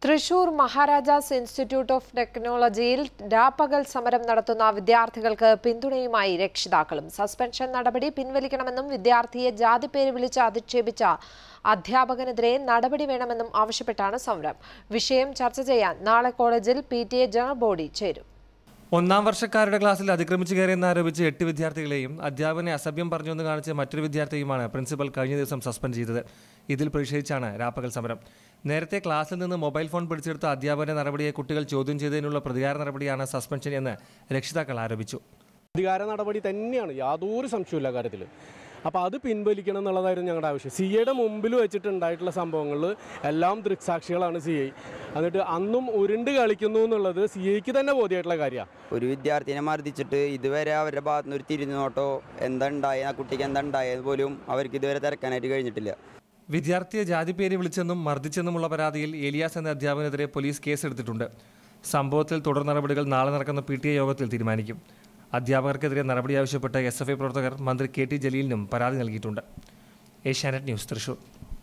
Thrissur Maharajas institute of ടെക്നോളജിയിൽ രാപ്പകൽ സമരം നടത്തുന്ന വിദ്യാർത്ഥികൾക്ക് പിന്തുണയുമായി രക്ഷിതാക്കളും സസ്പെൻഷൻ നടപടി പിൻവലിക്കണമെന്നും വിദ്യാർത്ഥിയെ ജാതിപ്പേര് വിളിച്ച് അധിക്ഷേപിച്ച അധ്യാപകനെതിരെ നടപടി വേണമെന്നും ആവശ്യപ്പെട്ടാണ് സമരം വിഷയം ചർച്ച ചെയ്യാൻ നാളെ കോളേജിൽ P T A general body ചേരും ഒന്നാം വർഷക്കാരുടെ ക്ലാസ്സിൽ അതിക്രമിച്ചു കയറിയെന്ന് ആരോപിച്ച് എട്ട് വിദ്യാർത്ഥികളെയും അധ്യാപകനെ അസഭ്യം പറഞ്ഞുവെന്ന് കാണിച്ച് മറ്റൊരു വിദ്യാർത്ഥിയുമാണ് പ്രിൻസിപ്പൽ കഴിഞ്ഞ ദിവസം സസ്പെൻഡ് ചെയ്തത് ഇതിൽ പ്രതിഷേധിച്ചാണ് രാപ്പകൽ സമരം നേരത്തെ ക്ലാസ്സിൽ നിന്ന് മൊബൈൽ ഫോൺ പിടിച്ചെടുത്ത അധ്യാപകന്റെ നടപടിയെ കുട്ടികൾ ചോദ്യം ചെയ്തതിനുള്ള പ്രതികാര നടപടിയാണ് സസ്പെൻഷൻ എന്ന് രക്ഷിതാക്കൾ ആരോപിച്ചു അധികാര നടപടി തന്നെയാണ് യാതൊരു സംശയമില്ല കാര്യത്തിൽ അപ്പോൾ അത് പിൻവലിക്കണം എന്നുള്ളതായിരുന്നു ഞങ്ങളുടെ ആവശ്യം സി എയുടെ മുമ്പിൽ വെച്ചിട്ടുണ്ടായിട്ടുള്ള സംഭവങ്ങളിൽ എല്ലാം ദൃക്സാക്ഷികളാണ് സി ഐ എന്നിട്ട് അന്നും ഉരുണ്ട് കളിക്കുന്നു എന്നുള്ളത് സി ഐക്ക് തന്നെ ബോധ്യമായിട്ടുള്ള കാര്യമാണ് ഒരു വിദ്യാർത്ഥിനെ മർദ്ദിച്ചിട്ട് ഇതുവരെ അവരുടെ ഭാഗത്തു നിന്ന് ഒരു തിരിഞ്ഞുനോട്ടോ എന്താ ഉണ്ടായത് ആ കുട്ടിക്ക് എന്താ ഉണ്ടായത് പോലും അവർക്ക് ഇതുവരെ തിരക്കാനായിട്ട് കഴിഞ്ഞിട്ടില്ല വിദ്യാർത്ഥിയെ ജാതിപ്പേര് വിളിച്ചെന്നും മർദ്ദിച്ചെന്നുമുള്ള പരാതിയിൽ ഏലിയാസ് എന്ന അധ്യാപകനെതിരെ പോലീസ് കേസെടുത്തിട്ടുണ്ട് സംഭവത്തിൽ തുടർ നടപടികൾ നാളെ നടക്കുന്ന പി ടി എ യോഗത്തിൽ തീരുമാനിക്കും അധ്യാപകർക്കെതിരെ നടപടി ആവശ്യപ്പെട്ട് എസ് എഫ് ഐ പ്രവർത്തകർ മന്ത്രി കെ ടി ജലീലിനും പരാതി നൽകിയിട്ടുണ്ട് ഏഷ്യാനെറ്റ് ന്യൂസ് തൃശൂർ